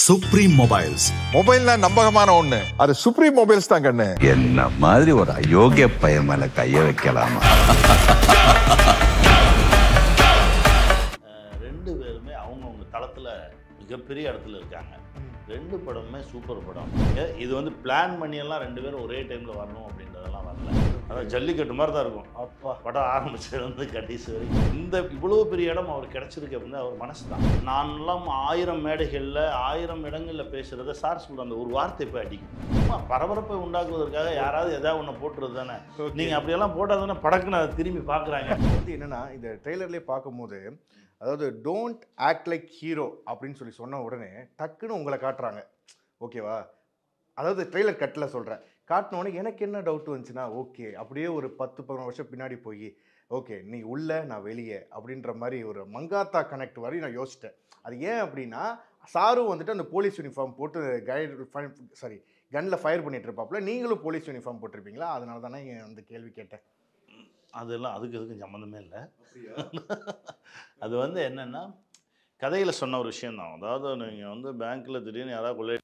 Supreme mobiles மொபைல்னா நம்பகமான ஒண்ணு அது சுப்ரீம் மொபைல்ஸ் தான் கண்ணு என்ன மாதிரி ஒரு அயோக்கிய பையன் மேல கைய வைக்கலாமா ரெண்டு பேருமே அவங்கவுங்க தளத்தில் மிகப்பெரிய இடத்துல இருக்காங்க ரெண்டு படமுமே சூப்பர் படம் ஏ- இது வந்து பிளான் பண்ணியெல்லாம் ரெண்டு பேரும் ஒரே டைமில் வரணும் அப்படின்றதெல்லாம் வரல அதான் ஜல்லிக்கட்டு மாதிரி தான் இருக்கும் அப்பா படம் ஆரம்பிச்சதுலேருந்து கடைசி வரைக்கும் இந்த இவ்வளோ பெரிய இடம் அவர் கிடச்சிருக்கு அப்படின்னு அவர் மனசு தான் நான்லாம் ஆயிரம் மேடைகளில் ஆயிரம் இடங்களில் பேசுகிறத சார் சொல்கிற அந்த ஒரு வார்த்தை போய் அடிக்கும் சும்மா பரபரப்பை உண்டாக்குவதற்காக யாராவது எதாவது ஒன்று போட்டுறது தானே நீங்கள் அப்படியெல்லாம் போட்டால் தானே படக்குன்னு அதை திரும்பி பார்க்குறாங்க வந்து என்னன்னா இந்த ட்ரெய்லர்லேயே பார்க்கும்போது அதாவது டோன்ட் ஆக்ட் லைக் ஹீரோ அப்படின்னு சொல்லி சொன்ன உடனே டக்குன்னு உங்களை காட்டுறாங்க ஓகேவா அதாவது ட்ரெய்லர் கட்டில் சொல்கிறேன் காட்டின உடனே எனக்கு என்ன டவுட் வந்துச்சுன்னா ஓகே அப்படியே ஒரு பத்து பதினொரு வருஷம் பின்னாடி போய் ஓகே நீ உள்ள நான் வெளியே அப்படின்ற மாதிரி ஒரு மங்காத்தா கனெக்ட் வரை நான் யோசிச்சிட்டேன் அது ஏன் அப்படின்னா சாரும் வந்துட்டு அந்த போலீஸ் யூனிஃபார்ம் போட்டு கைடு சாரி கன்னில் ஃபயர் பண்ணிட்டு இருப்பாப்புல நீங்களும் போலீஸ் யூனிஃபார்ம் போட்டிருப்பீங்களா அதனால தானே அந்த கேள்வி கேட்டேன் அதெல்லாம் அதுக்கு இதுக்கும் சம்மந்தமே இல்லை அது வந்து என்னென்னா கதையில் சொன்ன ஒரு விஷயம்தான் அதாவது நீங்கள் வந்து பேங்க்கில் திடீர்னு யாராவது கொள்ளை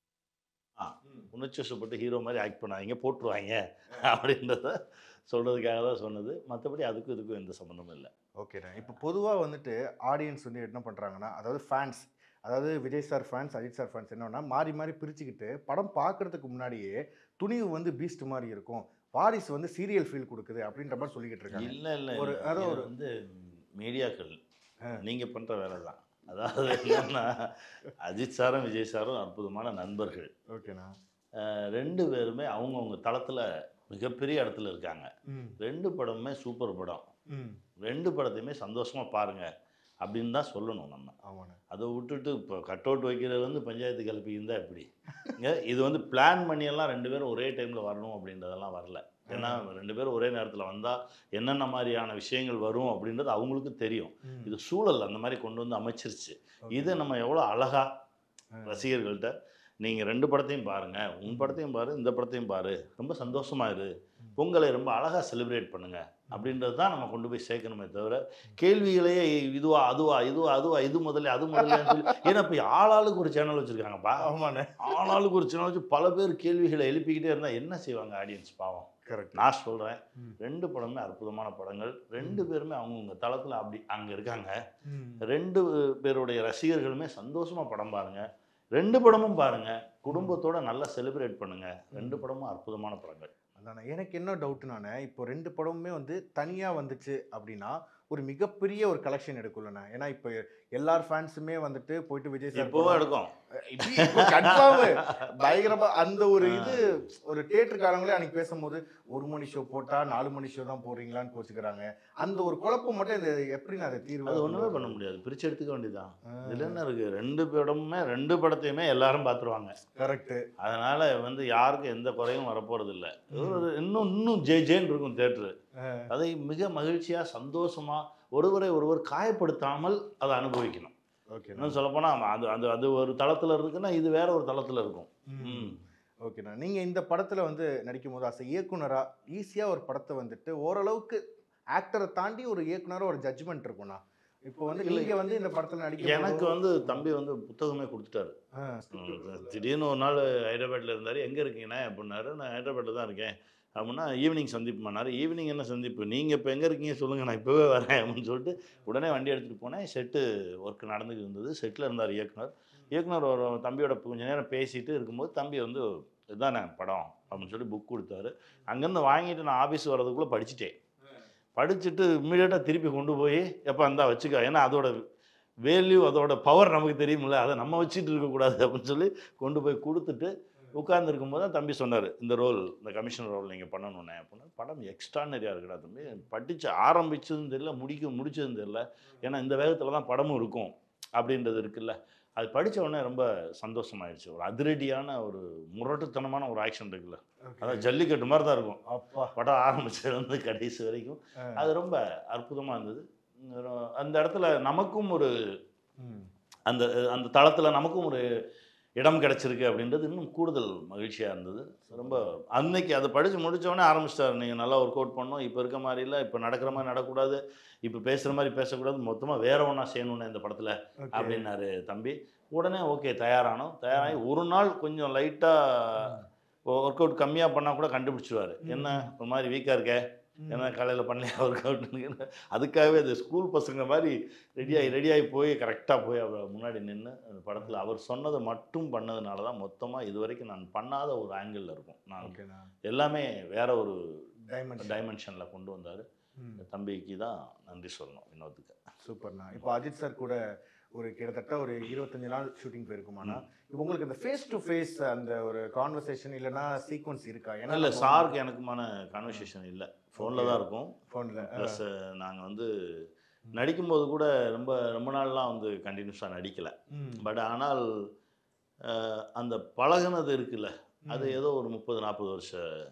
ஆ உணர்ச்சிவசப்பட்டு ஹீரோ மாதிரி ஆக்ட் பண்ணாதீங்க போட்டுருவாங்க அப்படின்றத சொல்கிறதுக்காக தான் சொன்னது மற்றபடி அதுக்கும் இதுக்கும் எந்த சம்மந்தமும் இல்லை ஓகேண்ணா இப்போ பொதுவாக வந்துட்டு ஆடியன்ஸ் வந்து என்ன பண்ணுறாங்கன்னா அதாவது ஃபேன்ஸ் அதாவது Vijay sir fans Ajith sir fans என்னன்னா மாறி மாறி பிரிச்சுக்கிட்டு படம் பார்க்கறதுக்கு முன்னாடியே துணிவு வந்து பீஸ்ட் மாதிரி இருக்கும் வாரிசு வந்து சீரியல் ஃபீல் கொடுக்குது அப்படின்ற மாதிரி சொல்லிக்கிட்டு இருக்காங்க இல்லை இல்லை ஒரு- ஒரு அதான் அது ஒரு- வந்து மீடியாக்கள் ஆ. நீங்கள் பண்ணுற வேலை தான் அதாவது என்னன்னா அஜித் சாரும் விஜய் சாரும் அற்புதமான நண்பர்கள் ஓகேண்ணா அஹ் ரெண்டு பேருமே அவங்கவுங்க தளத்தில் மிகப்பெரிய இடத்துல இருக்காங்க ம் ரெண்டு படமுமே சூப்பர் படம் ம் ரெண்டு படத்தையுமே சந்தோஷமாக பாருங்க அப்படின்னு தான் சொல்லணும் நம்ம ஆமாண்ணா அதை விட்டுட்டு இப்போ கட் அவுட் வைக்கிறது வந்து பஞ்சாயத்து கிளப்பியிருந்தா எப்படி இங்க இது வந்து பிளான் பண்ணியெல்லாம் ரெண்டு பேரும் ஒரே டைமில் வரணும் அப்படின்றதெல்லாம் வரல ஏன்னா ரெண்டு பேரும் ஒரே நேரத்தில் வந்தால் என்னென்ன மாதிரியான விஷயங்கள் வரும் அப்படின்றது அவங்களுக்கு தெரியும் ம். இது சூழல் அந்த மாதிரி கொண்டு வந்து அமைச்சிருச்சு இதை நம்ம எவ்வளோ அழகா ஆ. ரசிகர்கள்ட்ட நீங்கள் ரெண்டு படத்தையும் பாருங்க உன் படத்தையும் பாரு இந்த படத்தையும் பாரு ரொம்ப சந்தோஷமா இரு பொங்கலை ரொம்ப அழகா செலிப்ரேட் பண்ணுங்க அப்படின்றது தான் நம்ம கொண்டு போய் சேர்க்கணுமே தவிர கேள்விகளையே இதுவா அதுவா இதுவா அதுவா இது முதல்ல அது முதல்ல சொல்லி ஏன்னா இப்போ ஆளாளுக்கு ஒரு சேனல் வச்சிருக்காங்கப்பா ஆமாண்ணே ஆளாளுக்கு ஒரு சேனல் வச்சு பல பேர் கேள்விகளை எழுப்பிக்கிட்டே இருந்தால் என்ன செய்வாங்க ஆடியன்ஸ் பாவம் கரெக்ட் நான் சொல்கிறேன் ம். ரெண்டு படமே அற்புதமான படங்கள் ரெண்டு பேருமே அவங்கவுங்க தளத்தில் அப்படி அங்கே இருக்காங்க ம் ரெண்டு பேருடைய ரசிகர்களுமே சந்தோஷமா படம் பாருங்க ரெண்டு படமும் பாருங்க குடும்பத்தோட நல்லா செலிப்ரேட் பண்ணுங்க ரெண்டு படமும் அற்புதமான படங்கள் அதானே எனக்கு என்ன டவுட்னானே இப்போ ரெண்டு படமுமே வந்து தனியாக வந்துச்சு அப்படின்னா ஒரு மிகப்பெரிய ஒரு கலெக்ஷன் எடுக்கும்லண்ணே ஏன்னா இப்போ எல்லார் ஃபேன்ஸுமே வந்துட்டு போயிட்டு விஜய் சார் எப்போவும் படம் எடுக்கும் கன்ஃபார்ம் பயங்கரமா அந்த ஒரு இது ஒரு தேட்டருக்காரங்களே அன்னைக்கு பேசும்போது ஒரு மணி ஷோ போட்டா நாலு மணி ஷோ தான் போடுறீங்களான்னு கோச்சுக்கிறாங்க அந்த ஒரு குழப்பம் மட்டும் இந்த எப்படி நான் அதை தீர்வு அது ஒண்ணுமே பண்ண முடியாது பிரிச்சு எடுத்துக்க வேண்டியதுதான் ஆ. இதுல என்ன இருக்கு ரெண்டு படமுமே ரெண்டு படத்தையுமே எல்லாரும் பார்த்துருவாங்க கரெக்ட் அதனால வந்து யாருக்கும் எந்த குறையும் வரப்போறது இல்லை இன்னும் இன்னும் ஜே ஜேன்னு இருக்கும் தேட்டரு அதை மிக மகிழ்ச்சியா சந்தோஷமா ஒருவரை ஒருவர் காயப்படுத்தாமல் அதை அனுபவிக்கணும் ஓகே இன்னும் சொல்லப்போனால் அது அது அது ஒரு தளத்தில் இருக்குன்னா இது வேற ஒரு தளத்தில் இருக்கும் ம் ஓகேண்ணா நீங்க இந்த படத்துல வந்து நடிக்கும் போது அசை இயக்குனரா ஈஸியா ஒரு படத்தை வந்துட்டு ஓரளவுக்கு ஆக்டரை தாண்டி ஒரு இயக்குனரா ஒரு ஜட்ஜ்மெண்ட் இருக்கும்ண்ணா இப்போ வந்து இல்லை. நீங்க வந்து இந்த படத்துல நடிக்கும் எனக்கு வந்து தம்பி வந்து புத்தகமே கொடுத்துட்டாரு ம், திடீர்னு ஒரு நாள் ஹைதராபாத்தில் இருந்தார் எங்கே இருக்கீங்கண்ணே அப்படின்னாரு நான் ஹைதராபாத்தில் தான் இருக்கேன் அப்படின்னா ஈவினிங் சந்திப்புமானாரு ஈவினிங் என்ன சந்திப்பு நீங்கள் இப்போ எங்கே இருக்கீங்க சொல்லுங்கள் நான் இப்போவே வரேன் அப்படின்னு சொல்லிட்டு உடனே வண்டி எடுத்துகிட்டு போனேன் செட்டு ஒர்க் நடந்துக்கிட்டு இருந்தது செட்டில் இருந்தார் இயக்குனர் இயக்குனர் ஒரு தம்பியோட கொஞ்ச நேரம் பேசிட்டு இருக்கும்போது தம்பி வந்து இதுதானே படம் அப்படின்னு சொல்லி புக் கொடுத்தாரு அங்கேருந்து வாங்கிட்டு நான் ஆஃபீஸ் வர்றதுக்குள்ளே படிச்சுட்டேன் படிச்சுட்டு இம்மிடியேட்டாக திருப்பி கொண்டு போய் எப்போ இருந்தால் வச்சுக்க ஏன்னா அதோட வேல்யூ அதோட பவர் நமக்கு தெரியுமில்ல அதை நம்ம வச்சுட்டு இருக்கக்கூடாது அப்படின்னு சொல்லி கொண்டு போய் கொடுத்துட்டு உட்கார்ந்துருக்கும் போது தான் தம்பி சொன்னார் இந்த ரோல் இந்த கமிஷனர் ரோல் நீங்கள் பண்ணணுண்ணே அப்படின்னா படம் எக்ஸ்ட்ரானரியாக இருக்குடா தம்பி படித்து ஆரம்பிச்சதும் தெரியல முடிக்க முடிச்சதும் தெரியல ஏன்னா இந்த வேகத்தில் தான் படமும் இருக்கும் அப்படின்றது இருக்குல்ல அது படிச்ச உடனே ரொம்ப சந்தோஷமாயிடுச்சு ஒரு அதிரடியான ஒரு முரட்டுத்தனமான ஒரு ஆக்ஷன் இருக்குல்ல அதான் ஜல்லிக்கட்டு மாதிரி தான் இருக்கும் அப்பா படம் ஆரம்பிச்சதுலேருந்து கடைசி வரைக்கும் ஆ. அது ரொம்ப அற்புதமாக இருந்தது உம், அந்த இடத்துல நமக்கும் ஒரு ம். அந்த அந்த தளத்தில் நமக்கும் ஒரு இடம் கிடச்சிருக்கு அப்படின்றது இன்னும் கூடுதல் மகிழ்ச்சியாக இருந்தது ரொம்ப அன்னைக்கு அதை படித்து முடித்தவொடனே ஆரம்பிச்சிட்டாரு நீங்கள் நல்லா ஒர்க் அவுட் பண்ணணும் இப்போ இருக்க மாதிரி இல்லை இப்போ நடக்கிற மாதிரி நடக்கக்கூடாது இப்போ பேசுகிற மாதிரி பேசக்கூடாது மொத்தமாக வேற ஒன்றா செய்யணும்னு இந்த படத்தில் Okay. அப்படின்னாரு தம்பி உடனே ஓகே தயாரானோம் தயாராகி ஒரு நாள் கொஞ்சம் லைட்டாக ஒர்க் அவுட் கம்மியாக பண்ணால் கூட கண்டுபிடிச்சிருவாரு என்ன ஒரு மாதிரி வீக்காக இருக்கே ஏன்னா காலையில் பண்ணலையா ஒர்க் அவுட்னு அதுக்காகவே அது ஸ்கூல் பசங்க மாதிரி ரெடியாகி ரெடியாகி போய் கரெக்டாக போய் அவர் முன்னாடி நின்று அந்த படத்தில் அவர் சொன்னதை மட்டும் பண்ணதுனால தான் மொத்தமாக இது வரைக்கும் நான் பண்ணாத ஒரு ஆங்கிளில் இருக்கும் நான் ஓகேண்ணா எல்லாமே வேற ஒரு டைமண்ட் டைமென்ஷனில் கொண்டு வந்தார் தம்பிக்கு தான் நன்றி சொல்லணும் வினோத்துக்கு சூப்பர்ண்ணா இப்போ அஜித் சார் கூட ஒரு கிட்டத்தட்ட ஒரு இருபத்தஞ்சு நாள் ஷூட்டிங் போயிருக்குமாண்ணா இப்போ உங்களுக்கு இந்த ஃபேஸ் டு ஃபேஸ் அந்த ஒரு கான்வர்சேஷன் இல்லைன்னா சீக்வன்ஸ் இருக்கா ஏன்னா இல்லை சாருக்கு எனக்குமான கான்வர்சேஷன் இல்லை ஃபோனில் தான் இருக்கும் ஃபோனில் ப்ளஸ் நாங்கள் வந்து நடிக்கும்போது கூட ரொம்ப ரொம்ப நாள்லாம் வந்து கண்டினியூஸாக நடிக்கலை பட் ஆனால் அஹ், அந்த பழகுனது இருக்குல்ல அது ஏதோ ஒரு முப்பது நாற்பது வருஷ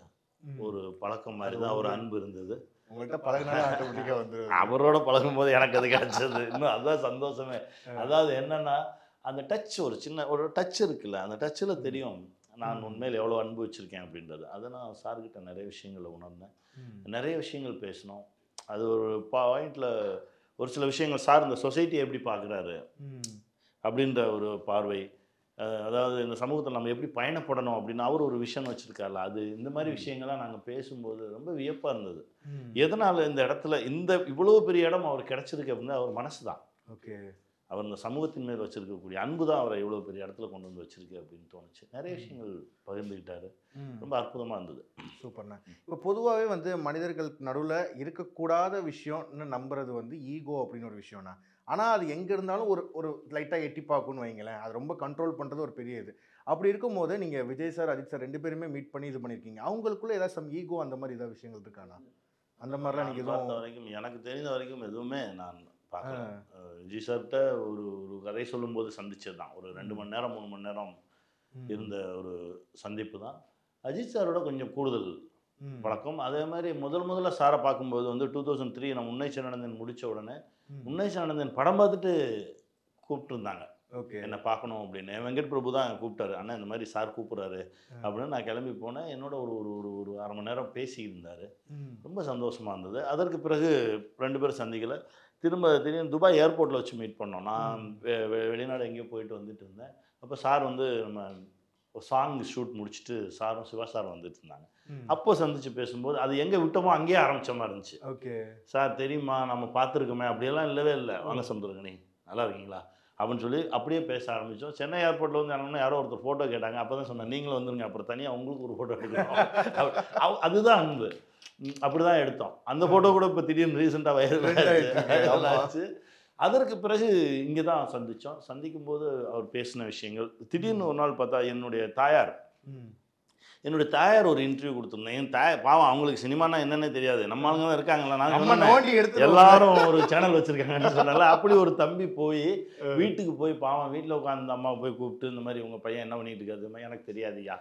ஒரு பழக்கம் மாதிரி தான் ஒரு அன்பு இருந்தது உங்கள்கிட்ட பழகினாலும் ஆட்டோமேட்டிக்காக வந்து அவரோட பழகும்போது எனக்கு அது கிடைச்சது இன்னும் அதுதான் சந்தோஷமே அதாவது என்னன்னா அந்த டச் ஒரு சின்ன ஒரு டச் இருக்குல்ல அந்த டச்சில் தெரியும் நான் உண்மையில் எவ்வளோ அன்பு வச்சுருக்கேன் அப்படின்றது அதை நான் சார்கிட்ட நிறைய விஷயங்களை உணர்ந்தேன் நிறைய விஷயங்கள் பேசினோம் அது ஒரு பாயிண்டில் ஒரு சில விஷயங்கள் சார் இந்த சொசைட்டியை எப்படி பார்க்குறாரு அப்படின்ற ஒரு பார்வை அஹ் அதாவது இந்த சமூகத்தில் நம்ம எப்படி பயணப்படணும் அப்படின்னு அவர் ஒரு விஷயம் வச்சுருக்காருல அது இந்த மாதிரி விஷயங்கள்லாம் நாங்கள் பேசும்போது ரொம்ப வியப்பாக இருந்தது எதனால் இந்த இடத்துல இந்த இவ்வளோ பெரிய இடம் அவர் கிடச்சிருக்கு அப்படின்னா அவர் மனசு தான் ஓகே அவர் இந்த சமூகத்தின் மேல் வச்சிருக்கக்கூடிய அன்பு தான் அவரை இவ்வளோ பெரிய இடத்துல கொண்டு வந்து வச்சிருக்கு அப்படின்னு தோணுச்சு நிறைய விஷயங்கள் பகிர்ந்துக்கிட்டாரு ரொம்ப அற்புதமாக இருந்தது சூப்பர்ண்ணா இப்போ பொதுவாகவே வந்து மனிதர்களுக்கு நடுவில் இருக்கக்கூடாத விஷயம்னு நம்புறது வந்து ஈகோ அப்படின்னு ஒரு விஷயம்னா ஆனால் அது எங்கே இருந்தாலும் ஒரு ஒரு லைட்டாக எட்டி பார்க்கும்னு வைங்களேன் அது ரொம்ப கண்ட்ரோல் பண்ணுறது ஒரு பெரிய இது அப்படி இருக்கும்போது நீங்கள் விஜய் சார் அஜித் சார் ரெண்டு பேருமே மீட் பண்ணி இது பண்ணியிருக்கீங்க அவங்களுக்குள்ள ஏதாவது சம் ஈகோ அந்த மாதிரி ஏதாவது விஷயங்கள் இருக்காண்ணா அந்த மாதிரிலாம் நீங்கள் நான் பார்த்த எதுவும் வரைக்கும் எனக்கு தெரிந்த வரைக்கும் எதுவுமே நான் பார்க்கல அஹ் விஜய் சார்கிட்ட ஒரு ஒரு கதை சொல்லும்போது சந்திச்சது தான் ஒரு ரெண்டு மணி நேரம் மூணு மணி நேரம் இருந்த ஒரு சந்திப்பு தான் அஜித் சாரோட கொஞ்சம் கூடுதல் ம். பழக்கம் அதே மாதிரி முதல் முதல்ல சாரை பார்க்கும்போது வந்து டூ தௌசண்ட் த்ரீ நான் உன்னை சரணந்தன் முடித்த உடனே ம். உன்னை சரணந்தன் படம் பார்த்துட்டு கூப்பிட்டுருந்தாங்க ஓகே என்னை பார்க்கணும் அப்படின்னு வெங்கட் பிரபு தான் கூப்பிட்டாரு அண்ணா இந்த மாதிரி சார் கூப்பிட்றாரு அப்படின்னு நான் கிளம்பி போனேன் என்னோட ஒரு ஒரு ஒரு ஒரு அரை மணி நேரம் பேசியிருந்தார் ம். ரொம்ப சந்தோஷமாக இருந்தது அதற்கு பிறகு ரெண்டு பேரும் சந்திக்கல திரும்ப திடீர்னு துபாய் ஏர்போர்ட்டில் வச்சு மீட் பண்ணோம் நான் வெ- வெ- வெளிநாடு எங்கேயோ போயிட்டு வந்துட்டு இருந்தேன் அப்போ சார் வந்து நம்ம ஒரு சாங் ஷூட் முடிச்சுட்டு சாரும் சிவா சார் வந்துட்டு இருந்தாங்க ம். அப்போ சந்திச்சு பேசும்போது அது எங்கே விட்டோமோ அங்கேயே ஆரம்பிச்ச மாதிரி இருந்துச்சு ஓகே சார் தெரியுமா நம்ம பார்த்துருக்கோமே அப்படியெல்லாம் இல்லவே இல்லை வாங்க சமுத்திரகனி நல்லா இருக்கீங்களா அப்படின்னு சொல்லி அப்படியே பேச ஆரம்பித்தோம் சென்னை ஏர்போர்ட்டில் வந்து இறங்கணும்னா யாரோ ஒருத்தர் ஃபோட்டோ கேட்டாங்க அப்போ தான் சொன்னேன் நீங்களும் வந்துருங்க அப்புறம் தனியாக உங்களுக்கு ஒரு ஃபோட்டோ எடுக்கணும் அப்ப- அவ- அதுதான் அன்பு அப்படி தான் எடுத்தோம் அந்த ஃபோட்டோ கூட இப்போ திடீர்னு ரீசெண்டாக Trend ஆயிட்டு இருக்கு, வைரல் ஆமா. ஆச்சு அதற்கு பிறகு இங்கே தான் சந்தித்தோம் சந்திக்கும் போது அவர் பேசின விஷயங்கள் திடீர்னு ஒரு நாள் பார்த்தா என்னுடைய தாயார் ம். என்னுடைய தாயார் ஒரு இன்டர்வியூ கொடுத்துருந்தேன் என் தாய் பாவம் அவங்களுக்கு சினிமானா என்னன்னே தெரியாது நம்ம ஆளுங்க தான் இருக்காங்களா நான் நம்ம சொன்னேன், நோண்டி எடுத்து எல்லாரும் ஒரு சேனல் வச்சிருக்காங்கன்னு சொன்னால அப்படி ஒரு தம்பி போய் வீட்டுக்கு போய் பாவம் வீட்டில் உட்காந்து அம்மா போய் கூப்பிட்டு இந்த மாதிரி உங்க பையன் என்ன பண்ணிட்டு இருக்காரு "அம்மா, எனக்கு தெரியாதுயா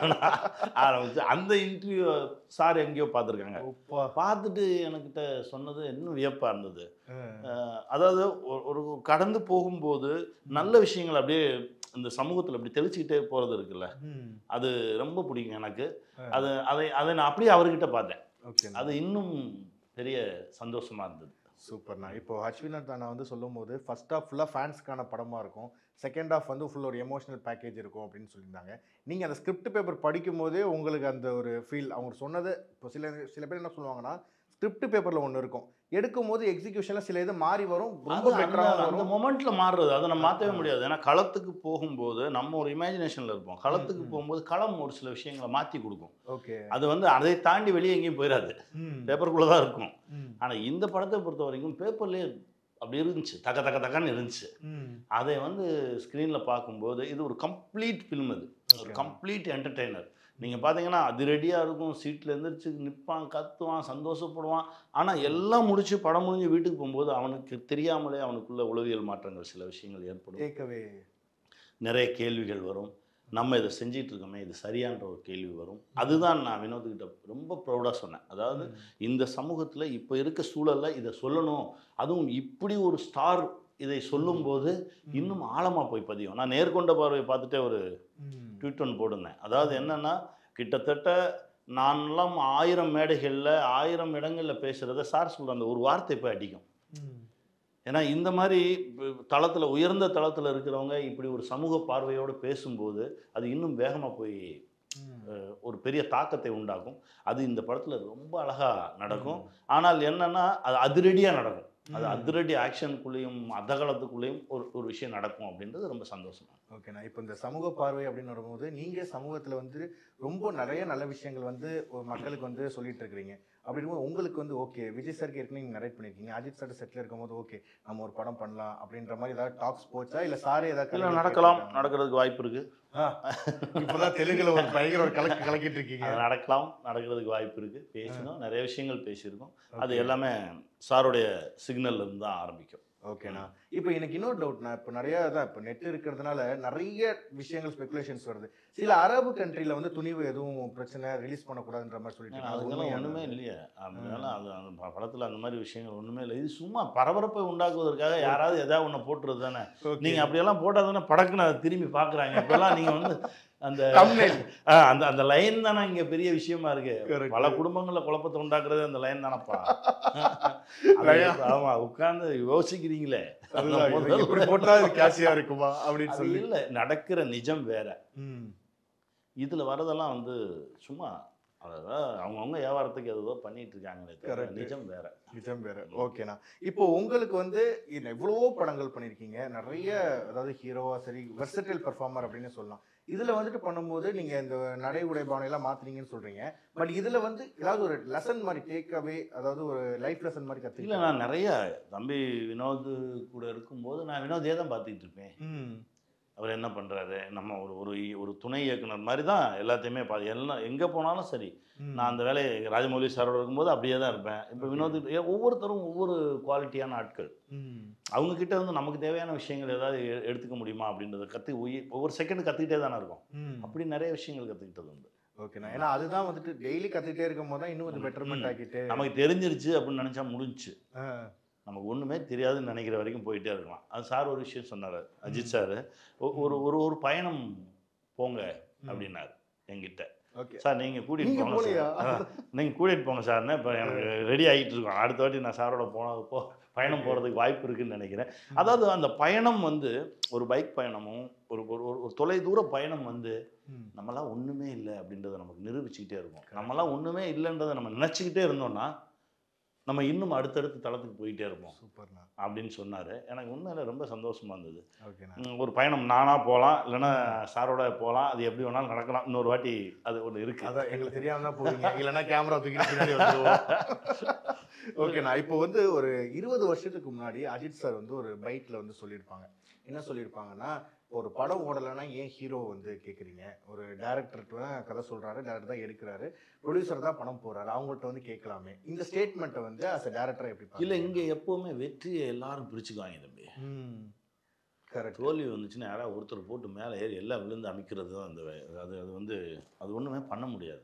ஆரம்பிச்சு அந்த இன்டர்வியூ சார் எங்கேயோ பார்த்துருக்காங்க உப்பா. பார்த்துட்டு எனக்கிட்ட சொன்னது இன்னும் வியப்பாக இருந்தது ஆ. அஹ் அதாவது ஒரு- ஒரு கடந்து போகும்போது நல்ல விஷயங்கள் அப்படியே இந்த சமூகத்தில் அப்படி தெளிச்சுக்கிட்டே போகிறது இருக்குல்ல ம். அது ரொம்ப பிடிக்கும் எனக்கு ஆ. அது அதை அதை நான் அப்படியே அவர்கிட்ட பார்த்தேன் ஓகே அது இன்னும் பெரிய சந்தோஷமா இருந்தது சூப்பர்ண்ணா இப்போ அஸ்வினா தானா வந்து சொல்லும்போது ஃபர்ஸ்ட் ஹாஃப் ஃபுல்லாக ஃபேன்ஸ்க்கான படமாக இருக்கும் செகண்ட் ஹாஃப் வந்து ஃபுல் ஒரு எமோஷனல் பேக்கேஜ் இருக்கும் அப்படின்னு சொல்லியிருந்தாங்க நீங்கள் அந்த ஸ்கிரிப்ட் பேப்பர் படிக்கும்போதே உங்களுக்கு அந்த ஒரு ஃபீல் அவங்க சொன்னது இப்போ சில சில பேர் என்ன சொல்லுவாங்கன்னா ஸ்கிரிப்ட் பேப்பரில் ஒன்று இருக்கும் எடுக்கும்போது எக்ஸிக்யூஷனில் சில இது மாறி வரும் ரொம்ப அது அந்த பெட்டராக அந்த வரும் மொமெண்ட்ல மாறுறது அதை நம்ம மாற்றவே முடியாது ஏன்னா களத்துக்கு போகும்போது நம்ம ஒரு இமேஜினேஷன்ல இருப்போம் களத்துக்கு ம். போகும்போது களம் ஒரு சில விஷயங்களை மாற்றி கொடுக்கும் ஓகே அது வந்து அதை தாண்டி வெளியே எங்கேயும் போயிடாது பேப்பருக்குள்ளே தான் இருக்கும் ம். ஆனால் இந்த படத்தை பொறுத்த வரைக்கும் பேப்பர்லேயே அப்படி இருந்துச்சு தக்க தக்க தக்கன்னு இருந்துச்சு ம். அதை வந்து ஸ்க்ரீனில் பார்க்கும்போது இது ஒரு கம்ப்ளீட் ஃபில்ம் இது ஒரு Okay. கம்ப்ளீட் என்டர்டெய்னர் நீங்கள் பார்த்தீங்கன்னா அது ரெடியாக இருக்கும் சீட்டில் எந்திரிச்சு நிற்பான் கத்துவான் சந்தோஷப்படுவான் ஆனால் எல்லாம் முடிச்சு படம் முடிஞ்சு வீட்டுக்கு போகும்போது அவனுக்கு தெரியாமலே அவனுக்குள்ள உளவியல் மாற்றங்கள் சில விஷயங்கள் ஏற்படும் கேட்கவே நிறைய கேள்விகள் வரும் நம்ம இதை செஞ்சிட்டு இருக்கோமே இது சரியான்ற ஒரு கேள்வி வரும் அதுதான் நான் வினோத்கிட்ட ரொம்ப ப்ரௌடாக சொன்னேன் அதாவது இந்த சமூகத்தில் இப்போ இருக்க சூழலில் இதை சொல்லணும் அதுவும் இப்படி ஒரு ஸ்டார் இதை சொல்லும்போது இன்னும் ஆழமாக போய் பதியும் நான் நேர்கொண்ட பார்வை பார்த்துட்டே ஒரு ம். ட்வீட் ஒன்று போட்டிருந்தேன் அதாவது என்னன்னா கிட்டத்தட்ட நான்லாம் ஆயிரம் மேடைகளில் ஆயிரம் இடங்களில் பேசுகிறத சார் சொல்கிற அந்த ஒரு வார்த்தை போய் அடிக்கும் ம். ஏன்னா இந்த மாதிரி தளத்தில் உயர்ந்த தளத்தில் இருக்கிறவங்க இப்படி ஒரு சமூக பார்வையோடு பேசும்போது அது இன்னும் வேகமாக போய் அஹ், ஒரு பெரிய தாக்கத்தை உண்டாக்கும் அது இந்த படத்தில் ரொம்ப அழகாக நடக்கும் ஆனால் என்னன்னா அது அதிரடியாக நடக்கும் அது அதிரடி ஆக்ஷனுக்குள்ளேயும் அதகலத்துக்குள்ளேயும் ஒரு ஒரு விஷயம் நடக்கும் அப்படின்றது ரொம்ப சந்தோஷமா ஓகேண்ணா இப்போ இந்த சமூக பார்வை அப்படின்னு வரும்போது நீங்க சமூகத்துல வந்து ரொம்ப நிறைய நல்ல விஷயங்கள் வந்து ஒரு மக்களுக்கு வந்து சொல்லிட்டு இருக்கிறீங்க அப்படிங்கும்போது உங்களுக்கு வந்து ஓகே விஜய் சாருக்கு ஏற்கனவே நீங்க நரேட் பண்ணிருக்கீங்க அஜித் சார் செட்டில் இருக்கும்போது ஓகே நம்ம ஒரு படம் பண்ணலாம் அப்படின்ற மாதிரி ஏதாவது டாக்ஸ் போச்சா இல்ல சாரே ஏதாவது இல்லை கலக்கி நடக்கலாம் கேட்டிருக்காங்களா? நடக்கிறதுக்கு வாய்ப்பு இருக்கு ஆ, இப்பதான் தெலுங்குல ஒரு பயங்கர ஒரு கலக்கு கலக்கிட்டு இருக்கீங்க அது நடக்கலாம் நடக்கிறதுக்கு வாய்ப்பு இருக்கு பேசணும் நிறைய விஷயங்கள் பேசியிருக்கோம் அது Okay. எல்லாமே சாருடைய சிக்னல்ல இருந்து தான் ஆரம்பிக்கும் ஓகேண்ணா இப்போ எனக்கு இன்னொரு டவுட்ண்ணா இப்போ நிறைய தான் இப்போ நெட் இருக்கிறதுனால நிறைய விஷயங்கள் ஸ்பெகுலேஷன்ஸ் வருது சில அரபு கண்ட்ரில வந்து துணிவு எதுவும் பிரச்சனை ரிலீஸ் பண்ணக்கூடாதுன்ற மாதிரி சொல்லிட்டு ஏன்னா இருக்காங்க. அதுக்கெல்லாம் உண்மையா ஒண்ணுமே அது? இல்லையே அதனால அது அந்த ப- படத்துல அந்த மாதிரி விஷயங்கள் ஒண்ணுமே இல்லை இது சும்மா பரபரப்பை உண்டாக்குவதற்காக யாராவது ஏதாவது ஒண்ணு போட்டுறது தானே Okay. நீங்க அப்படியெல்லாம் போட்டா தானே படக்குன்னு அதை திரும்பி பாக்குறாங்க இப்பெல்லாம் நீங்க வந்து அந்த Thumbnail. ஆ, அந்த அந்த லைன் தானே இங்க பெரிய விஷயமா இருக்கு Correct. பல குடும்பங்கள்ல குழப்பத்தை உண்டாக்குறது அந்த லைன் தானப்பா அது Line. ஆமா உட்கார்ந்து யோசிக்கிறீங்களே அதுதான், இது முதல்ல- இப்படி போட்டா இது கேஷியா இருக்குமா அப்படின்னு அது சொல்லி இல்ல நடக்கிற நிஜம் வேற ம். இதுல வரதெல்லாம் வந்து சும்மா அதாவது அவங்கவுங்க வியாபாரத்துக்கு ஏதோ பண்ணிட்டு இருக்காங்களே தவிர Correct. நிஜம் வேற நிஜம் வேற ஓகேண்ணா இப்போ உங்களுக்கு வந்து இன்ன எவ்வளவோ படங்கள் பண்ணியிருக்கீங்க நிறைய அதாவது ஹீரோவா சரி வெர்சடைல் பெர்ஃபார்மர் அப்படின்னு சொல்லலாம் இதுல வந்துட்டு பண்ணும்போது நீங்க இந்த நடை உடை பாவனையெல்லாம் மாத்துறீங்கன்னு சொல்றீங்க பட் இதுல வந்து ஏதாவது ஒரு லெசன் மாதிரி டேக் அவே அதாவது ஒரு லைஃப் லெசன் மாதிரி இல்ல கத்துக்கலாம் நான் நிறைய தம்பி வினோத் கூட இருக்கும்போது நான் வினோதே தான் பார்த்துட்டு இருப்பேன் அவர் என்ன பண்றாரு நம்ம ஒரு ஒரு ஒரு துணை இயக்குனர் மாதிரி தான் எல்லாத்தையுமே பா எல்லாம் எங்கே போனாலும் சரி நான் அந்த வேலையை ராஜமௌலி சாரோட இருக்கும்போது அப்படியே தான் இருப்பேன் இப்போ வினோத் ஏ- ஒவ்வொருத்தரும் ஒவ்வொரு குவாலிட்டியான ஆட்கள் அவங்க கிட்ட இருந்து நமக்கு தேவையான விஷயங்கள் ஏதாவது எ- எடுத்துக்க முடியுமா அப்படின்றத கற்று உயிர் ஒவ்வொரு செகண்ட் கற்றுக்கிட்டே தானே இருக்கும் அப்படி நிறைய விஷயங்கள் கற்றுக்கிட்டது உண்டு ஓகேண்ணா ஏன்னா அதுதான் வந்துட்டு டெய்லி கத்துக்கிட்டே இருக்கும் போது தான் இன்னும் கொஞ்சம் பெட்டர்மெண்ட் ம். ஆக்கிட்டு நமக்கு தெரிஞ்சிருச்சு அப்படின்னு நினச்சா முடிஞ்சுச்சு ஆ. நமக்கு ஒன்றுமே தெரியாதுன்னு நினைக்கிற வரைக்கும் போயிட்டே இருக்கலாம் அது சார் ஒரு விஷயம் சொன்னார் அஜித் சார் ஒரு ஒரு ஒரு பயணம் போங்க அப்படின்னாரு என்கிட்ட ஓகே சார் நீங்கள் கூட்டிகிட்டு நீங்க போங்க போலையா? சார் நீங்கள் கூட்டிகிட்டு போங்க சார்னு இப்போ எனக்கு ரெடி ஆகிட்டு இருக்கோம் அடுத்த வாட்டி நான் சாரோட போன போ பயணம் போகிறதுக்கு வாய்ப்பு இருக்குன்னு நினைக்கிறேன் அதாவது அந்த பயணம் வந்து ஒரு பைக் பயணமும் ஒரு ஒரு ஒரு- ஒரு தொலை தூர பயணம் வந்து ம். நம்மலாம் ஒன்றுமே இல்லை அப்படின்றத நமக்கு நிரூபிச்சுக்கிட்டே இருக்கும் நம்மலாம் ஒன்றுமே இல்லைன்றதை நம்ம நினச்சிக்கிட்டே இருந்தோம்னா நம்ம இன்னும் அடுத்தடுத்த தளத்துக்கு போயிட்டே இருப்போம் சூப்பர்ண்ணா அப்படின்னு சொன்னார் எனக்கு உண்மையில ரொம்ப சந்தோஷமா இருந்தது ஓகேண்ணா ம், ஒரு பயணம் நானாக போகலாம் இல்லைன்னா சாரோட போகலாம் அது எப்படி வேணாலும் நடக்கலாம் இன்னொரு வாட்டி அது ஒன்று இருக்கு அதான் எங்களுக்கு தெரியாம தான் போவீங்க இல்லைன்னா கேமரா தூக்கிட்டு பின்னாடி வந்துருவோம் ஓகேண்ணா இப்போ வந்து ஒரு இருபது வருஷத்துக்கு முன்னாடி அஜித் சார் வந்து ஒரு பைக்ல வந்து சொல்லியிருப்பாங்க என்ன சொல்லியிருப்பாங்கன்னா ஒரு படம் ஓடலைன்னா ஏன் ஹீரோ வந்து கேட்குறீங்க ஒரு டேரக்டர்கிட்ட தான் கதை சொல்றாரு டேரக்டர் தான் எடுக்கிறாரு ப்ரொடியூசர் தான் பணம் போறாரு அவங்கள்ட்ட வந்து கேட்கலாமே இந்த ஸ்டேட்மெண்ட்டை வந்து அஸ் அ டேரக்டர் எப்படி இல்லை இங்கே எப்போவுமே வெற்றியை எல்லாரும் பிரிச்சுக்குவாங்க தம்பி கரெக்ட் தோல்வி வந்துச்சுன்னா யாராவது ஒருத்தர் போட்டு மேலே ஏறி எல்லாம் விழுந்து அமைக்கிறது தான் அந்த வே- அது அது வந்து அது ஒன்றுமே பண்ண முடியாது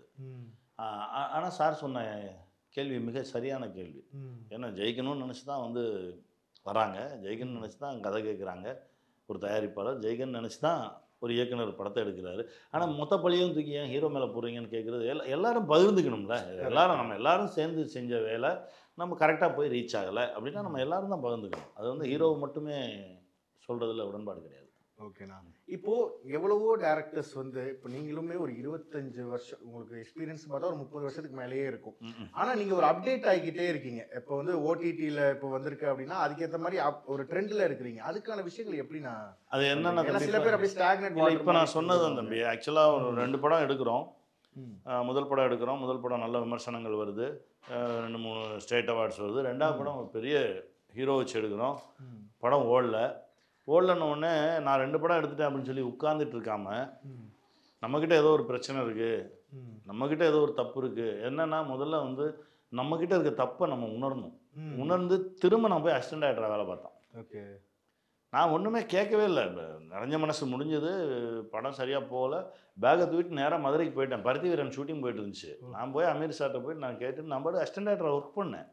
ஆனால் சார் சொன்ன கேள்வி மிக சரியான கேள்வி ஏன்னா ஜெயிக்கணும்னு நினச்சி தான் வந்து வராங்க ஜெயிக்கணும்னு நினச்சி தான் கதை கேட்குறாங்க ஒரு தயாரிப்பாளர் ஜெயிக்கணும்னு நினச்சி தான் ஒரு இயக்குனர் படத்தை எடுக்கிறாரு ஆனால் மொத்த பழியும் தூக்கி ஏன் ஹீரோ மேலே போடுறீங்கன்னு கேட்குறது எல்லா எல்லாரும் பகிர்ந்துக்கணும்ல எல்லாரும் நம்ம எல்லாரும் சேர்ந்து செஞ்ச வேலை நம்ம கரெக்டாக போய் ரீச் ஆகலை அப்படின்னா நம்ம எல்லாரும் தான் பகிர்ந்துக்கணும் அது வந்து ஹீரோவை மட்டுமே சொல்கிறதுல உடன்பாடு கிடையாது ஓகேண்ணா இப்போ எவ்வளவோ டேரக்டர்ஸ் வந்து இப்போ நீங்களுமே ஒரு இருபத்தஞ்சு வருஷம் உங்களுக்கு எக்ஸ்பீரியன்ஸ் பார்த்தா ஒரு முப்பது வருஷத்துக்கு மேலேயே இருக்கும் ம்ம். ஆனா நீங்க ஒரு அப்டேட் ஆகிக்கிட்டே இருக்கீங்க இப்போ வந்து ஓடிடியில் இப்போ வந்திருக்கு அப்படின்னா அதுக்கேற்ற மாதிரி up- ஒரு ட்ரெண்ட்ல இருக்கிறீங்க அதுக்கான விஷயங்கள் எப்படி நான் அது என்னென்ன ஏன்னா சில பேர் அப்படியே ஸ்டாக்னெட் இல்லை இப்போ நான் சொன்னது தம்பி ஆக்சுவலாக ஒரு ரெண்டு படம் எடுக்கிறோம் அஹ் முதல் படம் எடுக்கிறோம் முதல் படம் நல்ல விமர்சனங்கள் வருது அஹ் ரெண்டு மூணு ஸ்டேட் அவார்ட்ஸ் வருது ரெண்டாவது படம் ஒரு பெரிய ஹீரோ வச்சு எடுக்கிறோம் படம் ஓடல ஓடலன்ன உடனே நான் ரெண்டு படம் எடுத்துட்டேன் அப்படின்னு சொல்லி உட்கார்ந்துட்டு இருக்காம நம்மக்கிட்ட ஏதோ ஒரு பிரச்சனை இருக்குது நம்மக்கிட்ட ஏதோ ஒரு தப்பு இருக்குது என்னன்னா முதல்ல வந்து நம்மக்கிட்ட இருக்க தப்பை நம்ம உணரணும் உணர்ந்து திரும்ப நான் போய் அசிஸ்டன்ட் ஆகிடுற வேலை பார்த்தோம் ஓகே நான் ஒன்றுமே கேட்கவே இல்லை நிறைஞ்ச மனசு முடிஞ்சது படம் சரியாக போகல பேக்கை தூக்கிட்டு நேராக மதுரைக்கு போயிட்டேன் பருத்தி வீரன் ஷூட்டிங் போயிட்டு இருந்துச்சு நான் போய் அமீர் சார்ட்ட போயிட்டு நான் கேட்டு நான் பாட்டு அசிஸ்டன்ட் ஆக்டர் ஒர்க் பண்ணேன்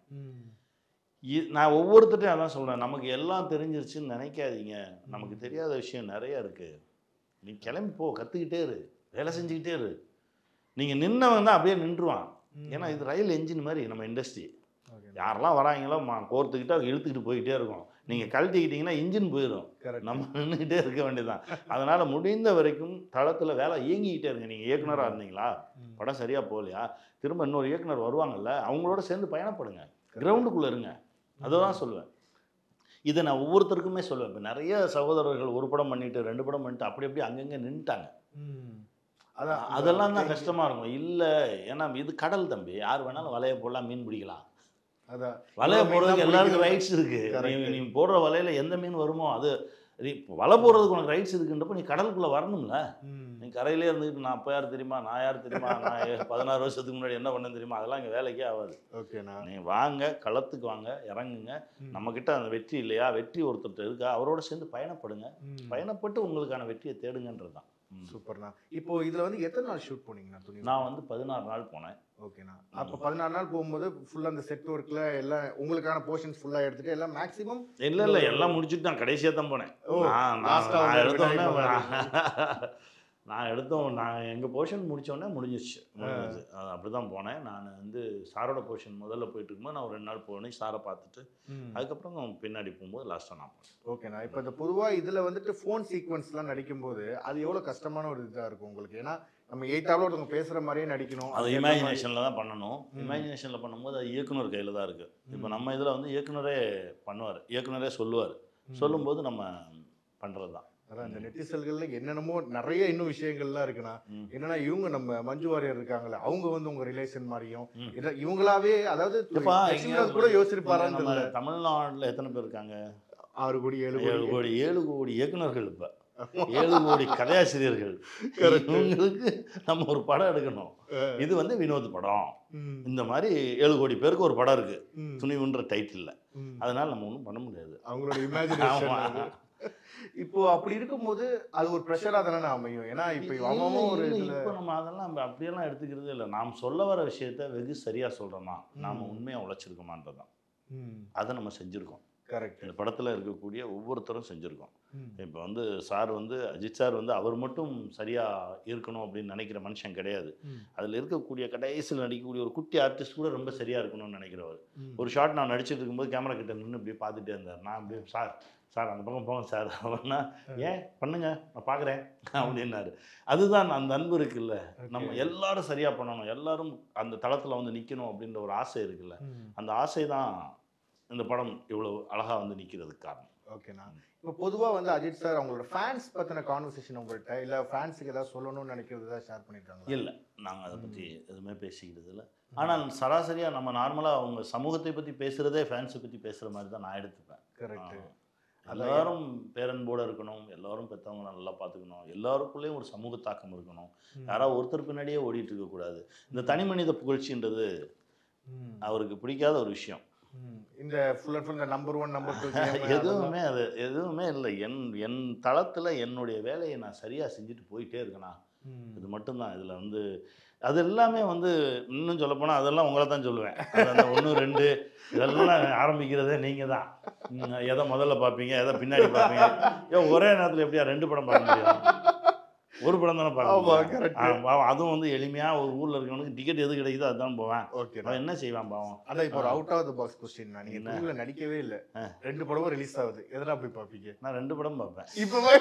இ- நான் ஒவ்வொருத்தட்டையும் அதான் சொல்கிறேன் நமக்கு எல்லாம் தெரிஞ்சிருச்சுன்னு நினைக்காதீங்க நமக்கு தெரியாத விஷயம் நிறைய இருக்குது நீ கிளம்பி போ கற்றுக்கிட்டே இரு வேலை செஞ்சுக்கிட்டே இரு நீங்கள் நின்னவன் தான் அப்படியே நின்றுவான் ஏன்னா இது ரயில் என்ஜின் மாதிரி நம்ம இண்டஸ்ட்ரி ஓகே யாரெல்லாம் வராங்களோ மா கோர்த்துக்கிட்டு அவங்க இழுத்துக்கிட்டு போயிட்டே இருக்கும் நீங்கள் கழட்டிக்கிட்டீங்கன்னா இன்ஜின் போயிடும் கரெக்ட் நம்ம நின்றுக்கிட்டே இருக்க வேண்டியதுதான் அதனால் முடிந்த வரைக்கும் தளத்தில் வேலை இயங்கிக்கிட்டே இருங்க நீங்கள் இயக்குனராக இருந்தீங்களா படம் சரியாக போகலையா திரும்ப இன்னொரு இயக்குனர் வருவாங்கல்ல அவங்களோட சேர்ந்து பயணப்படுங்க கிரவுண்டுக்குள்ளே இருங்க அதை தான் சொல்லுவேன் இதை நான் ஒவ்வொருத்தருக்குமே சொல்லுவேன் இப்போ நிறைய சகோதரர்கள் ஒரு படம் பண்ணிட்டு ரெண்டு படம் பண்ணிட்டு அப்படி அப்படி அங்கங்கே நின்றுட்டாங்க அதான் அதெல்லாம் தான் கஷ்டமாக இருக்கும் இல்லை ஏன்னா இது கடல் தம்பி யார் வேணாலும் வலைய போடலாம் மீன் பிடிக்கலாம் அதான் வலைய இவ்வளவு மீன் போடுறதுக்கு தான் எல்லாருக்கும் பிடிக்கிறது. ரைட்ஸ் இருக்கு Correct. நீ நீ போடுற வலையில எந்த மீன் வருமோ அது நீ இப்போ வலை போடுறதுக்கு உனக்கு ரைட்ஸ் இருக்குன்றப்ப நீ கடலுக்குள்ள வரணும்ல நீ கரையிலே இருந்துக்கிட்டு நான் அப்போ யார் தெரியுமா நான் யார் தெரியுமா நான் ஏ- பதினாறு வருஷத்துக்கு முன்னாடி என்ன பண்ணேன் தெரியுமா அதெல்லாம் இங்கே வேலைக்கே ஆகாது ஓகேண்ணா நீ வாங்க களத்துக்கு வாங்க இறங்குங்க நம்மக்கிட்ட அந்த வெற்றி இல்லையா வெற்றி ஒருத்தர்கிட்ட இருக்கா அவரோட சேர்ந்து பயணப்படுங்க பயணப்பட்டு உங்களுக்கான வெற்றியை தேடுங்கன்றது தான் சூப்பர்ண்ணா இப்போ இதுல வந்து எத்தனை நாள் ஷூட் போனீங்கண்ணா துணி நான் வந்து பதினாறு நாள் போனேன் ஓகேண்ணா அப்போ பதினாறு நாள் போகும்போது ஃபுல்லா அந்த செட் ஒர்க்ல எல்லாம் உங்களுக்கான போர்ஷன்ஸ் ஃபுல்லா எடுத்துட்டு எல்லாம் மேக்ஸிமம் இல்லை இல்லை எல்லாம் முடிச்சுட்டு நான் கடைசியாக தான் போனேன் ஓ, நான் நான் last ஆ நான் வந்து எடுத்த உடனே விநாயகர் நான் எடுத்தோம் நான் எங்கள் போர்ஷன் முடிச்சோடனே முடிஞ்சிச்சு முடிஞ்சிச்சு அது அப்படி தான் போனேன் நான் வந்து சாரோட போர்ஷன் முதல்ல போயிட்டு இருக்கும்போது நான் ஒரு ரெண்டு நாள் போனேன் சாரை பார்த்துட்டு அதுக்கப்புறம் பின்னாடி போகும்போது லாஸ்ட்டாக நான் போனேன் ஓகேண்ணா இப்போ இந்த பொதுவா இதுல வந்துட்டு ஃபோன் சீக்வன்ஸ்லாம் நடிக்கும்போது அது எவ்வளவு கஷ்டமான ஒரு இதா இருக்கும் உங்களுக்கு ஏன்னா நம்ம எயிட்டாவில் ஒருத்தவங்க பேசுற மாதிரியே நடிக்கணும் அது அதுக்கேத்த மாதிரி- இமேஜினேஷனில் தான் பண்ணணும் இமேஜினேஷனில் பண்ணும்போது அது இயக்குனர் கையில் தான் இருக்குது இப்போ நம்ம இதில் வந்து இயக்குனரே பண்ணுவார் இயக்குனரே சொல்லுவார் சொல்லும்போது நம்ம பண்ணுறது தான் அதான் இந்த நெட்டிசல்கள்ல என்னென்னமோ நிறைய இன்னும் விஷயங்கள்லாம் இருக்குண்ணா ம். என்னன்னா இவங்க நம்ம மஞ்சு வாரியர் இருக்காங்கல்ல அவங்க வந்து உங்க ரிலேஷன் மாதிரியும் ம். இத- இவங்களாவே அதாவது எப்பா, லட்சுமிநாத் இங்க கூட யோசிச்சிருப்பாரான்னு நம்ம தெரியல தமிழ்நாட்டில் எத்தனை பேர் இருக்காங்க ஆறு கோடி ஏழு ஏழு கோடி கோடி ஏழு கோடி இயக்குனர்கள் இப்போ ஏழு கோடி கதையாசிரியர்கள் இவங்களுக்கு நம்ம ஒரு படம் எடுக்கணும் இது வந்து வினோத் படம் ம், இந்த மாதிரி ஏழு கோடி பேருக்கு ஒரு படம் இருக்கு ம், துணிவுன்ற டைட்டில்ல ம். அதனால நம்ம ஒன்றும் பண்ண முடியாது அவங்களோட இமேஜினேஷன் ஆமா. இப்போ அப்படி இருக்கும்போது அது ஒரு ப்ரெஷரா தானே அமையும் ஏன்னா இப்போ அவன் ஒரு இல்ல, இதுல இப்போ நம்ம அதெல்லாம் நம்ம அப்படியெல்லாம் எடுத்துக்கிறதே இல்லை நாம் சொல்ல வர விஷயத்த வெகு சரியா சொல்றோமா நாம உண்மையா உழைச்சிருக்கோமான்றதான் அதை நம்ம செஞ்சிருக்கோம் கரெக்ட் இந்த படத்துல இருக்கக்கூடிய ஒவ்வொருத்தரும் செஞ்சிருக்கோம் இப்போ வந்து சார் வந்து அஜித் சார் வந்து அவர் மட்டும் சரியா இருக்கணும் அப்படின்னு நினைக்கிற மனுஷன் கிடையாது அதில் இருக்கக்கூடிய கடைசியில் நடிக்கக்கூடிய ஒரு குட்டி ஆர்டிஸ்ட் கூட ரொம்ப சரியா இருக்கணும்னு நினைக்கிறவர் ஒரு ஷாட் நான் நடிச்சிட்டு இருக்கும்போது கேமரா கிட்ட நின்று இப்படியே பார்த்துட்டே இருந்தார் நான் அப்படியே சார் சார் அந்த பக்கம் போங்க சார் அப்படின்னா ஏன் பண்ணுங்க நான் பார்க்குறேன் அப்படின்னாரு அதுதான் அந்த அன்பு இருக்குல்ல நம்ம எல்லாரும் சரியா பண்ணணும் எல்லாரும் அந்த தளத்துல வந்து நிக்கணும் அப்படின்ற ஒரு ஆசை இருக்குல்ல அந்த ஆசை தான் இந்த படம் இவ்வளவு அழகா வந்து நிக்கிறதுக்கு காரணம் ஓகேண்ணா இப்போ பொதுவா வந்து அஜித் சார் அவங்களோட ஃபேன்ஸ் பத்தின கான்வர்சேஷன் உங்கள்கிட்ட இல்ல ஃபேன்ஸுக்கு ஏதாவது சொல்லணும்னு நினைக்கிறது ஏதாவது ஷேர் பண்ணிருக்காங்களா இல்லை நாங்கள் அதை பற்றி எதுவுமே பேசிக்கிறது இல்லை ஆனால் சராசரியாக நம்ம நார்மலாக அவங்க சமூகத்தை பற்றி பேசுகிறதே ஃபேன்ஸை பற்றி பேசுகிற மாதிரி தான் நான் எடுத்துப்பேன் கரெக்ட் ஆ. எல்லாரும் பேரன்போடு இருக்கணும் எல்லாரும் பெற்றவங்களை நல்லா பார்த்துக்கணும் எல்லாருக்குள்ளேயும் ஒரு சமூக தாக்கம் இருக்கணும் யாராவது ஒருத்தர் பின்னாடியே ஓடிட்டு இருக்கக்கூடாது இந்த தனி மனித புகழ்ச்சின்றது அவருக்கு பிடிக்காத ஒரு விஷயம் இந்த ஃபுல் அண்ட் ஃபுல் இந்த நம்பர் ஒன் நம்பர் டூ எதுவுமே அது எதுவுமே இல்லை என் என் தளத்தில் என்னுடைய வேலையை நான் சரியாக செஞ்சுட்டு போயிட்டே இருக்கேனா இது மட்டும்தான் இதில் வந்து அது எல்லாமே வந்து இன்னும் சொல்லப்போனால் அதெல்லாம் உங்களை தான் சொல்லுவேன் அது அந்த ஒன்று ரெண்டு இதெல்லாம் ஆரம்பிக்கிறதே நீங்கள் தான் ம், எதை முதல்ல பார்ப்பீங்க எதை பின்னாடி பார்ப்பீங்க ஏன் ஒரே நேரத்தில் எப்படியா ரெண்டு படம் பார்க்க முடியும் ஒரு படம் தானே பார்க்க ஆமா, முடியும். correct. ஆ, பாவம் அதுவும் வந்து எளிமையாக ஒரு ஊரில் இருக்கவனுக்கு டிக்கெட் எது கிடைக்குதோ அதுதான் போவேன் ஓகே அவன் என்ன செய்வான் பாவம் அதான் இப்போ ஒரு out of the box question நீங்க என்ன? துணிவுல நடிக்கவே இல்ல ஆ. ரெண்டு படமும் ரிலீஸ் ஆகுது எதனா போய் பாப்பீங்க நான் ரெண்டு படம் பார்ப்பேன் இப்பவே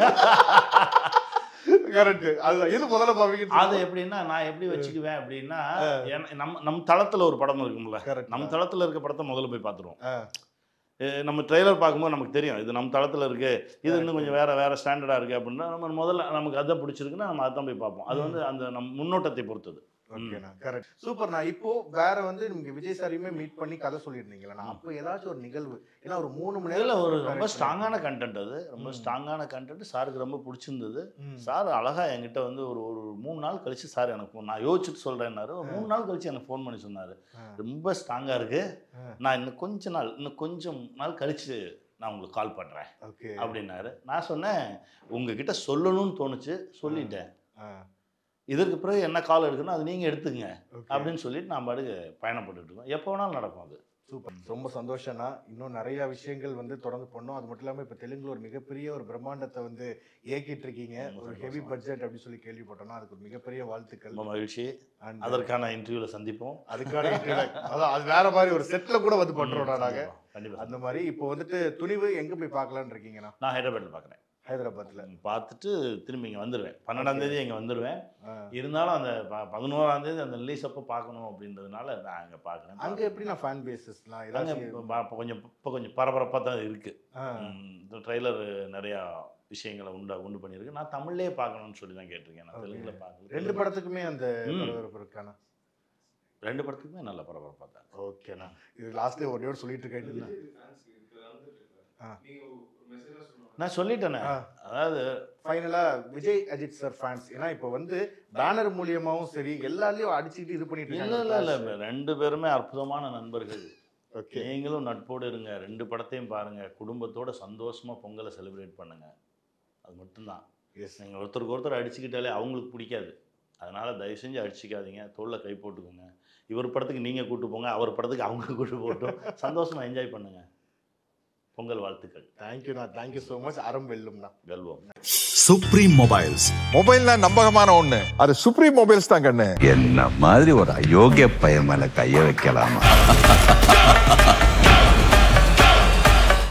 கரெக்ட் அது எது முதல்ல பாப்பீங்க அது எப்படின்னா நான் எப்படி வச்சுக்குவேன் அப்படின்னா என- நம்ம நம்ம தளத்துல ஒரு படம் இருக்கும்ல கரெக்ட் நம்ம தளத்துல இருக்க படத்தை முதல்ல போய் பார்த்துருவோம் அஹ் நம்ம ட்ரெய்லர் பார்க்கும்போது நமக்கு தெரியும் இது நம்ம தளத்துல இருக்கு இது இன்னும் கொஞ்சம் வேற வேற ஸ்டாண்டர்டா இருக்கு அப்படின்னா நம்ம முதல்ல நமக்கு அதான் பிடிச்சிருக்குன்னா நம்ம அதான் போய் பார்ப்போம் அது வந்து அந்த நம் முன்னோட்டத்தை பொறுத்தது ஓகேண்ணா கரெக்ட் சூப்பர்ண்ணா இப்போ வேற வந்து நீங்க விஜய் சாரையுமே மீட் பண்ணி கதை சொல்லியிருந்தீங்களா அப்போ ஏதாச்சும் ஒரு நிகழ்வு ஏன்னா ஒரு மூணு மணி இதில் நேரம் ஒரு ரொம்ப correct ஸ்ட்ராங்கான கண்டென்ட் அது ரொம்ப ம். ஸ்ட்ராங்கான கண்டென்ட் சாருக்கு ரொம்ப பிடிச்சிருந்தது ம். சார் அழகா என்கிட்ட வந்து ஒரு ஒரு மூணு நாள் கழிச்சு சார் எனக்கு phone- நான் யோசிச்சுட்டு சொல்றேன்னாரு ஒரு மூணு நாள் கழிச்சு எனக்கு ஃபோன் பண்ணி சொன்னாரு ஆ. ரொம்ப ஸ்ட்ராங்கா இருக்கு ஆ. நான் இன்னும் கொஞ்ச நாள் இன்னும் கொஞ்சம் நாள் கழிச்சு நான் உங்களுக்கு கால் பண்றேன் ஓகே அப்படின்னாரு நான் சொன்னேன் உங்ககிட்ட சொல்லணும்னு தோணுச்சு சொல்லிட்டேன் ஆ. இதற்கு பிறகு என்ன கால் எடுக்கணும் அது நீங்க எடுத்துங்க Okay. அப்படின்னு சொல்லிட்டு நான் பாட்டுக்கு பயணப்பட்டுட்டு இருக்கோம் எப்போ வேணாலும் நடக்கும் அது சூப்பர் ரொம்ப சந்தோஷம்னா இன்னும் நிறைய விஷயங்கள் வந்து தொடர்ந்து பண்ணோம் அது மட்டும் இல்லாமல் இப்போ தெலுங்குல ஒரு மிகப்பெரிய ஒரு பிரம்மாண்டத்தை வந்து இயக்கிட்டு இருக்கீங்க ஒரு ஹெவி பட்ஜெட் அப்படின்னு சொல்லி கேள்விப்பட்டோம்னா அதுக்கு ஒரு மிகப்பெரிய வாழ்த்துக்கள் ரொம்ப மகிழ்ச்சி And அதற்கான இன்டர்வியூவில் சந்திப்போம் அதுக்கான interview- அதான் அது வேற மாதிரி ஒரு செட்ல கூட வந்து பண்றோம்டா நாங்க கண்டிப்பாக அந்த மாதிரி இப்போ வந்துட்டு துணிவு எங்க போய் பார்க்கலாம்னு இருக்கீங்கண்ணா நான் ஹைதராபாத்தில் பார்க்குறேன் ஹைதராபாத்ல பார்த்துட்டு திரும்பி இங்கே வந்துடுவேன் பன்னெண்டாம் தேதி இங்கே வந்துடுவேன் ஆ. இருந்தாலும் அந்த ப- பதினோராம் தேதி அந்த ரிலீஸ் அப்போ பார்க்கணும் அப்படின்றதுனால நான் அங்கே பார்க்குறேன் அங்க எப்படின்னா ஃபேன் பேசஸ்லாம் அங்கே ஏதாச்சும் கொஞ்சம் இப்போ கொஞ்சம் பரபரப்பாக தான் இருக்குது ஆ, இந்த ட்ரைலர் நிறையா விஷயங்களை உண்டா உண்டு பண்ணியிருக்கு நான் தமிழ்லேயே பார்க்கணும்னு சொல்லி தான் கேட்டிருக்கேன் நான் Okay. தெலுங்குல பார்க்கல ரெண்டு படத்துக்குமே அந்த ம். பரபரப்பு இருக்காண்ணா ரெண்டு படத்துக்குமே நல்ல பரபரப்பாக தான் இருக்கு. ஓகேண்ணா இது லாஸ்ட்ல ஒரே ஒரு சொல்லிட்டு இருக்கேன் நான் சொல்லிட்டேனே ஆ. அதாவது ஃபைனலா விஜய் அஜித் சார் ஃபேன்ஸ் ஏன்னா இப்போ வந்து பேனர் மூலியமாவும் சரி எல்லாரையும் அடிச்சுக்கிட்டு இது பண்ணிட்டு இல்லை இருக்காங்க இல்லை இல்லை ரெண்டு பேருமே அற்புதமான நண்பர்கள் ஓகே நீங்களும் நட்போடு இருங்க ரெண்டு படத்தையும் பாருங்க குடும்பத்தோட சந்தோஷமா பொங்கலை செலிப்ரேட் பண்ணுங்க அது மட்டும்தான் எஸ் நீங்கள் ஒருத்தருக்கு ஒருத்தர் அடிச்சுக்கிட்டாலே அவங்களுக்கு பிடிக்காது அதனால தயவு செஞ்சு அடிச்சுக்காதீங்க தோல்ல கை போட்டுக்கோங்க இவர் படத்துக்கு நீங்க கூட்டு போங்க அவர் படத்துக்கு அவங்க கூட்டு போட்டோம் சந்தோஷமா என்ஜாய் பண்ணுங்க பொங்கல் வாழ்த்துக்கள் தேங்க்யூண்ணா தேங்க்யூ ஸோ மச் அறம் வெல்லும்ண்ணா வெல்வோம் சுப்ரீம் மொபைல்ஸ் மொபைல்னா நம்பகமான ஒண்ணு அது சுப்ரீம் மொபைல்ஸ் தான் கண்ணு என்ன மாதிரி ஒரு அயோக்கிய பையன் மேல கைய வைக்கலாமா